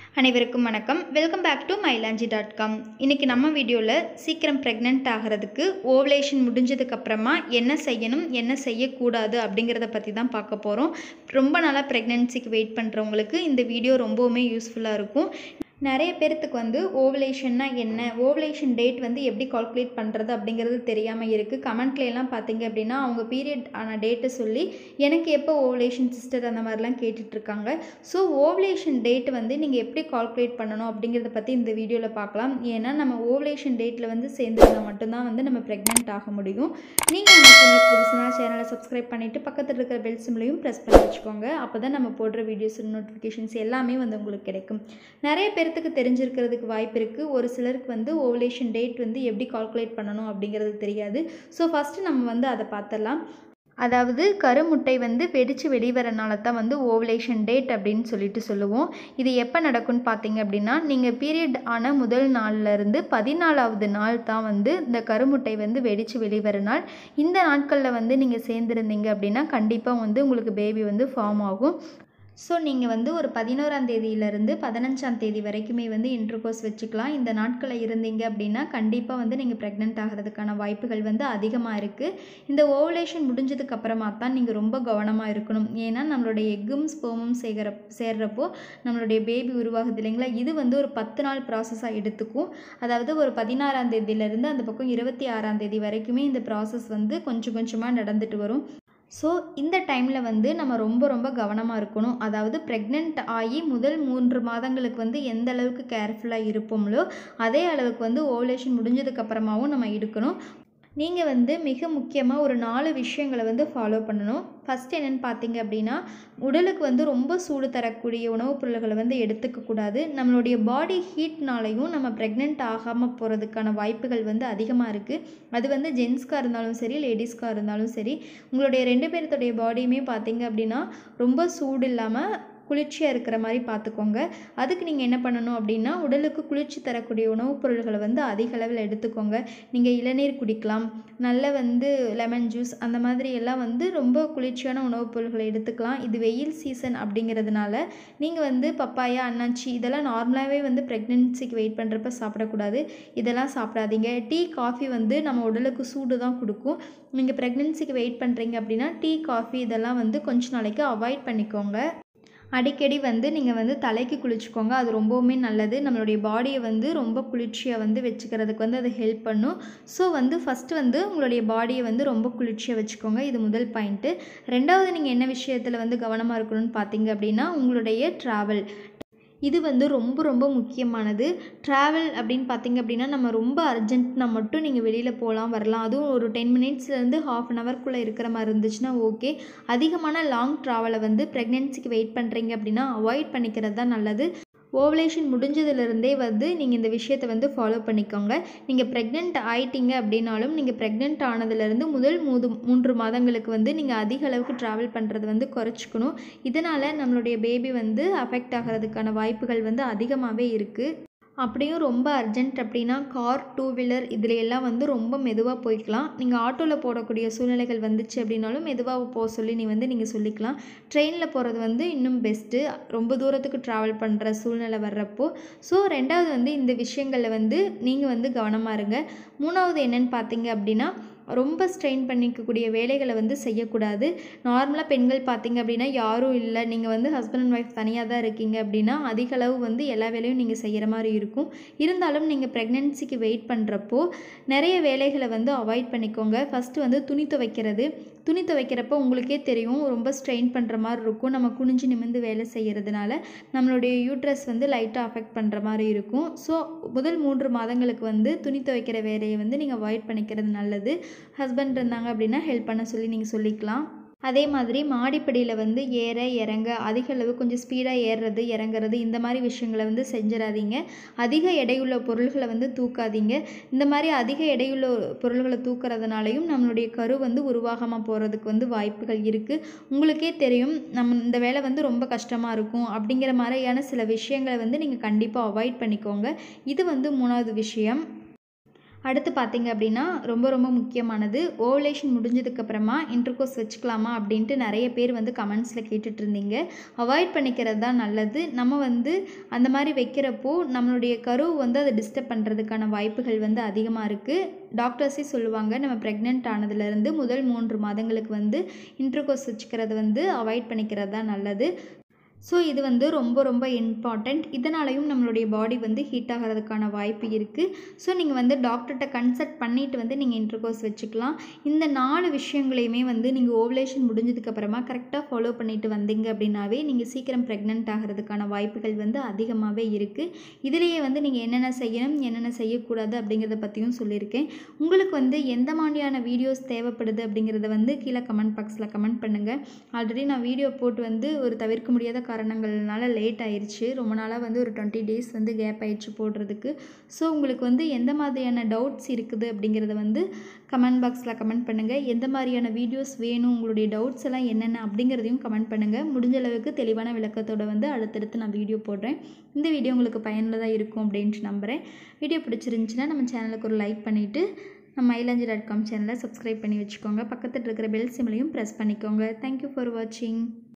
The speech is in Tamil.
அனைவருக்கும் வணக்கம் welcome back to Mylanji dot com இன்றைக்கி நம்ம வீடியோவில் சீக்கிரம் ப்ரெக்னென்ட் ஆகிறதுக்கு ஓவலேஷன் முடிஞ்சதுக்கப்புறமா என்ன செய்யணும் என்ன செய்யக்கூடாது அப்படிங்கிறத பற்றி தான் பார்க்க போகிறோம் ரொம்ப நாளாக ப்ரெக்னென்சிக்கு வெயிட் பண்ணுறவங்களுக்கு இந்த வீடியோ ரொம்பவுமே யூஸ்ஃபுல்லாக இருக்கும் நிறைய பேர்த்துக்கு வந்து ஓவலேஷன்னா என்ன ஓவலேஷன் டேட் வந்து எப்படி கால்குலேட் பண்ணுறது அப்படிங்கிறது தெரியாமல் இருக்குது கமெண்ட்ல எல்லாம் பார்த்தீங்க அப்படின்னா அவங்க பீரியட் ஆன டேட்டை சொல்லி எனக்கு எப்போ ஓவலேஷன் சிஸ்டர் அந்த மாதிரிலாம் கேட்டுட்ருக்காங்க ஸோ ஓவலேஷன் டேட் வந்து நீங்கள் எப்படி கால்குலேட் பண்ணணும் அப்படிங்கிறத பற்றி இந்த வீடியோவில் பார்க்கலாம் ஏன்னா நம்ம ஓவலேஷன் டேட்டில் வந்து சேர்ந்துருந்தா மட்டும்தான் வந்து நம்ம ப்ரெக்னென்ட் ஆக முடியும் நீங்கள் நம்ம சேனல் புதுசுனா சேனலை சப்ஸ்கிரைப் பண்ணிவிட்டு பக்கத்தில் இருக்கிற பெல் சிம்லையும் ப்ரெஸ் பண்ணி வச்சுக்கோங்க அப்போ தான் நம்ம போடுற வீடியோஸ் நோட்டிஃபிகேஷன்ஸ் எல்லாமே வந்து உங்களுக்கு கிடைக்கும் நிறைய பேர்த்துக்கு தெரிஞ்சிருக்கிறதுக்கு வாய்ப்பு இருக்குது ஒரு சிலருக்கு வந்து ஓவலேஷன் டேட் வந்து எப்படி கால்குலேட் பண்ணணும் அப்படிங்கிறது தெரியாது ஸோ ஃபஸ்ட்டு நம்ம வந்து அதை பார்த்துடலாம் அதாவது கருமுட்டை வந்து வெடித்து வெளிவரனால தான் வந்து ஓவலேஷன் டேட் அப்படின்னு சொல்லிட்டு சொல்லுவோம் இது எப்போ நடக்கும்னு பார்த்தீங்க அப்படின்னா நீங்கள் பீரியட் ஆன முதல் நாள்லேருந்து பதினாலாவது நாள் தான் வந்து இந்த கருமுட்டை வந்து வெடித்து வெளிவர நாள் இந்த நாட்களில் வந்து நீங்கள் சேர்ந்துருந்தீங்க அப்படின்னா கண்டிப்பாக வந்து உங்களுக்கு பேபி வந்து ஃபார்ம் ஆகும் ஸோ நீங்கள் வந்து ஒரு பதினோராம் தேதியிலேருந்து பதினஞ்சாம் தேதி வரைக்குமே வந்து இன்டர்கோர்ஸ் வச்சுக்கலாம் இந்த நாட்களில் இருந்தீங்க அப்படின்னா கண்டிப்பாக வந்து நீங்கள் ப்ரெக்னென்ட் ஆகிறதுக்கான வாய்ப்புகள் வந்து அதிகமாக இருக்குது இந்த ஓவலேஷன் முடிஞ்சதுக்கு அப்புறமா தான் நீங்கள் ரொம்ப கவனமாக இருக்கணும் ஏன்னா நம்மளுடைய எக்கும் ஸ்போமும் சேர்கிற சேர்றப்போ நம்மளுடைய பேபி உருவாகுது இல்லைங்களா இது வந்து ஒரு பத்து நாள் ப்ராசஸாக எடுத்துக்கும் அதாவது ஒரு பதினாறாம் தேதியிலேருந்து அந்த பக்கம் இருபத்தி ஆறாம் தேதி வரைக்குமே இந்த ப்ராசஸ் வந்து கொஞ்சம் கொஞ்சமாக நடந்துட்டு வரும் ஸோ இந்த டைமில் வந்து நம்ம ரொம்ப ரொம்ப கவனமாக இருக்கணும் அதாவது ப்ரெக்னென்ட் ஆகி முதல் மூன்று மாதங்களுக்கு வந்து எந்த அளவுக்கு கேர்ஃபுல்லாக இருப்போம்லோ அதே அளவுக்கு வந்து ஓவலேஷன் முடிஞ்சதுக்கப்புறமாவும் நம்ம இருக்கணும் நீங்கள் வந்து மிக முக்கியமாக ஒரு நாலு விஷயங்களை வந்து ஃபாலோ பண்ணணும் ஃபஸ்ட் என்னென்னு பார்த்தீங்க அப்படின்னா உடலுக்கு வந்து ரொம்ப சூடு தரக்கூடிய உணவுப் பொருள்களை வந்து எடுத்துக்கக்கூடாது நம்மளுடைய பாடி ஹீட்னாலையும் நம்ம ப்ரெக்னென்ட் ஆகாமல் போகிறதுக்கான வாய்ப்புகள் வந்து அதிகமாக இருக்குது அது வந்து ஜென்ஸ்க்காக இருந்தாலும் சரி லேடிஸ்க்காக இருந்தாலும் சரி உங்களுடைய ரெண்டு பேர்த்துடைய பாடியுமே பார்த்தீங்க அப்படின்னா ரொம்ப சூடு இல்லாமல் குளிர்ச்சியாக இருக்கிற மாதிரி பார்த்துக்கோங்க அதுக்கு நீங்கள் என்ன பண்ணணும் அப்படின்னா உடலுக்கு குளிர்ச்சி தரக்கூடிய உணவுப் பொருள்களை வந்து அதிக அளவில் எடுத்துக்கோங்க நீங்கள் இளநீர் குடிக்கலாம் நல்ல வந்து லெமன் ஜூஸ் அந்த மாதிரி எல்லாம் வந்து ரொம்ப குளிர்ச்சியான உணவுப் பொருள்களை எடுத்துக்கலாம் இது வெயில் சீசன் அப்படிங்கிறதுனால நீங்கள் வந்து பப்பாயா அன்னாச்சி இதெல்லாம் நார்மலாகவே வந்து ப்ரெக்னென்சிக்கு வெயிட் பண்ணுறப்ப சாப்பிடக்கூடாது இதெல்லாம் சாப்பிடாதீங்க டீ காஃபி வந்து நம்ம உடலுக்கு சூடு தான் கொடுக்கும் நீங்கள் ப்ரெக்னென்சிக்கு வெயிட் பண்ணுறீங்க அப்படின்னா டீ காஃபி இதெல்லாம் வந்து கொஞ்ச நாளைக்கு அவாய்ட் பண்ணிக்கோங்க அடிக்கடி வந்து நீங்கள் வந்து தலைக்கு குளிச்சுக்கோங்க அது ரொம்பவுமே நல்லது நம்மளுடைய பாடியை வந்து ரொம்ப குளிர்ச்சியாக வந்து வச்சுக்கிறதுக்கு வந்து அது ஹெல்ப் பண்ணும் ஸோ வந்து ஃபஸ்ட்டு வந்து உங்களுடைய பாடியை வந்து ரொம்ப குளிர்ச்சியாக வச்சுக்கோங்க இது முதல் பாயிண்ட்டு ரெண்டாவது நீங்கள் என்ன விஷயத்தில் வந்து கவனமாக இருக்கணும்னு பார்த்தீங்க அப்படின்னா உங்களுடைய ட்ராவல் இது வந்து ரொம்ப ரொம்ப முக்கியமானது ட்ராவல் அப்படின்னு பார்த்தீங்க அப்படின்னா நம்ம ரொம்ப அர்ஜென்ட்னா மட்டும் நீங்கள் வெளியில் போகலாம் வரலாம் அதுவும் ஒரு டென் மினிட்ஸ்லேருந்து ஹாஃப் அன் ஹவர்க்குள்ளே இருக்கிற மாதிரி இருந்துச்சுன்னா ஓகே அதிகமான லாங் ட்ராவலை வந்து ப்ரெக்னென்சிக்கு வெயிட் பண்ணுறீங்க அப்படின்னா அவாய்ட் பண்ணிக்கிறது தான் நல்லது ஓவலேஷன் முடிஞ்சதுலேருந்தே வந்து நீங்கள் இந்த விஷயத்தை வந்து ஃபாலோ பண்ணிக்கோங்க நீங்கள் ப்ரெக்னென்ட் ஆயிட்டீங்க அப்படின்னாலும் நீங்கள் ப்ரெக்னென்ட் ஆனதுலேருந்து முதல் மூது மூன்று மாதங்களுக்கு வந்து நீங்கள் அதிக அளவுக்கு ட்ராவல் பண்ணுறது வந்து குறைச்சிக்கணும் இதனால் நம்மளுடைய பேபி வந்து அஃபெக்ட் ஆகிறதுக்கான வாய்ப்புகள் வந்து அதிகமாகவே இருக்குது அப்படியும் ரொம்ப அர்ஜென்ட் அப்படின்னா கார் டூ வீலர் இதில் எல்லாம் வந்து ரொம்ப மெதுவாக போய்க்கலாம் நீங்கள் ஆட்டோவில் போடக்கூடிய சூழ்நிலைகள் வந்துச்சு அப்படின்னாலும் மெதுவாக போக சொல்லி நீ வந்து நீங்கள் சொல்லிக்கலாம் ட்ரெயினில் போகிறது வந்து இன்னும் பெஸ்ட்டு ரொம்ப தூரத்துக்கு ட்ராவல் பண்ணுற சூழ்நிலை வர்றப்போ ஸோ ரெண்டாவது வந்து இந்த விஷயங்களில் வந்து நீங்கள் வந்து கவனமாக இருங்க மூணாவது என்னென்னு பார்த்தீங்க அப்படின்னா ரொம்ப ஸ்ட்ரெயின் பண்ணிக்கக்கூடிய வேலைகளை வந்து செய்யக்கூடாது நார்மலாக பெண்கள் பார்த்தீங்க அப்படின்னா யாரும் இல்லை நீங்கள் வந்து ஹஸ்பண்ட் அண்ட் ஒய்ஃப் தனியாக தான் இருக்கீங்க அப்படின்னா அதிக அளவு வந்து எல்லா வேலையும் நீங்கள் செய்கிற மாதிரி இருக்கும் இருந்தாலும் நீங்கள் ப்ரெக்னென்சிக்கு வெயிட் பண்ணுறப்போ நிறைய வேலைகளை வந்து அவாய்ட் பண்ணிக்கோங்க ஃபஸ்ட்டு வந்து துணி துவைக்கிறது துணி துவைக்கிறப்போ உங்களுக்கே தெரியும் ரொம்ப ஸ்ட்ரெயின் பண்ணுற மாதிரி இருக்கும் நம்ம குனிஞ்சு நிமிந்து வேலை செய்கிறதுனால நம்மளுடைய யூட்ரஸ் வந்து லைட்டாக அஃபெக்ட் பண்ணுற மாதிரி இருக்கும் ஸோ முதல் மூன்று மாதங்களுக்கு வந்து துணி துவைக்கிற வேலையை வந்து நீங்கள் அவாய்ட் பண்ணிக்கிறது நல்லது ஹஸ்பண்ட் இருந்தாங்க அப்படின்னா ஹெல்ப் பண்ண சொல்லி நீங்கள் சொல்லிக்கலாம் அதே மாதிரி மாடிப்படியில் வந்து ஏற இறங்க அதிக அளவு கொஞ்சம் ஸ்பீடாக ஏறுறது இறங்குறது இந்த மாதிரி விஷயங்களை வந்து செஞ்சிடாதீங்க அதிக எடையுள்ள பொருள்களை வந்து தூக்காதீங்க இந்த மாதிரி அதிக எடையுள்ள பொருள்களை தூக்குறதுனாலையும் நம்மளுடைய கரு வந்து உருவாகாமல் போகிறதுக்கு வந்து வாய்ப்புகள் இருக்குது உங்களுக்கே தெரியும் நம்ம இந்த வேலை வந்து ரொம்ப கஷ்டமாக இருக்கும் அப்படிங்கிற மாதிரியான சில விஷயங்களை வந்து நீங்கள் கண்டிப்பாக அவாய்ட் பண்ணிக்கோங்க இது வந்து மூணாவது விஷயம் அடுத்து பார்த்தீங்க அப்படின்னா ரொம்ப ரொம்ப முக்கியமானது ஓவலேஷன் முடிஞ்சதுக்கப்புறமா இன்டர்கோர்ஸ் வச்சுக்கலாமா அப்படின்ட்டு நிறைய பேர் வந்து கமெண்ட்ஸில் கேட்டுட்டு இருந்தீங்க அவாய்ட் பண்ணிக்கிறது தான் நல்லது நம்ம வந்து அந்த மாதிரி வைக்கிறப்போ நம்மளுடைய கருவு வந்து அதை டிஸ்டர்ப் பண்ணுறதுக்கான வாய்ப்புகள் வந்து அதிகமாக இருக்குது டாக்டர்ஸே சொல்லுவாங்க நம்ம ப்ரெக்னென்ட் ஆனதுலேருந்து முதல் மூன்று மாதங்களுக்கு வந்து இன்டர்கோர்ஸ் வச்சுக்கிறது வந்து அவாய்ட் பண்ணிக்கிறது தான் நல்லது ஸோ இது வந்து ரொம்ப ரொம்ப இம்பார்ட்டண்ட் இதனாலையும் நம்மளுடைய பாடி வந்து ஹீட் ஆகிறதுக்கான வாய்ப்பு இருக்குது ஸோ நீங்கள் வந்து டாக்டர்கிட்ட கன்சல்ட் பண்ணிவிட்டு வந்து நீங்கள் இன்டர்கோர்ஸ் வச்சுக்கலாம் இந்த நாலு விஷயங்களையுமே வந்து நீங்கள் ஓவலேஷன் முடிஞ்சதுக்கப்புறமா கரெக்டாக ஃபாலோ பண்ணிட்டு வந்தீங்க அப்படின்னாவே நீங்கள் சீக்கிரம் ப்ரெக்னென்ட் ஆகிறதுக்கான வாய்ப்புகள் வந்து அதிகமாகவே இருக்குது இதிலேயே வந்து நீங்கள் என்னென்ன செய்யணும் என்னென்ன செய்யக்கூடாது அப்படிங்கிறத பற்றியும் சொல்லியிருக்கேன் உங்களுக்கு வந்து எந்த மாதிரியான வீடியோஸ் தேவைப்படுது அப்படிங்கிறத வந்து கீழே கமெண்ட் பாக்ஸில் கமெண்ட் பண்ணுங்கள் ஆல்ரெடி நான் வீடியோ போட்டு வந்து ஒரு தவிர்க்க முடியாத காரணங்கள்னால லேட் ஆயிடுச்சு ரொம்ப நாளாக வந்து ஒரு டுவெண்ட்டி டேஸ் வந்து கேப் ஆயிடுச்சு போடுறதுக்கு ஸோ உங்களுக்கு வந்து எந்த மாதிரியான டவுட்ஸ் இருக்குது அப்படிங்கிறத வந்து கமெண்ட் பாக்ஸில் கமெண்ட் பண்ணுங்கள் எந்த மாதிரியான வீடியோஸ் வேணும் உங்களுடைய டவுட்ஸ் எல்லாம் என்னென்ன அப்படிங்கிறதையும் கமெண்ட் பண்ணுங்கள் முடிஞ்ச அளவுக்கு தெளிவான விளக்கத்தோட வந்து அடுத்தடுத்து நான் வீடியோ போடுறேன் இந்த வீடியோ உங்களுக்கு பயனுள்ளதாக இருக்கும் அப்படின்ட்டு நம்புகிறேன் வீடியோ பிடிச்சிருந்துச்சுன்னா நம்ம சேனலுக்கு ஒரு லைக் பண்ணிவிட்டு நம்ம மயிலாஞ்சி டாட் காம் சேனலை சப்ஸ்கிரைப் பண்ணி வச்சுக்கோங்க பக்கத்தில் இருக்கிற பெல் சிம்லையும் ப்ரெஸ் பண்ணிக்கோங்க தேங்க்யூ ஃபார் வாட்சிங்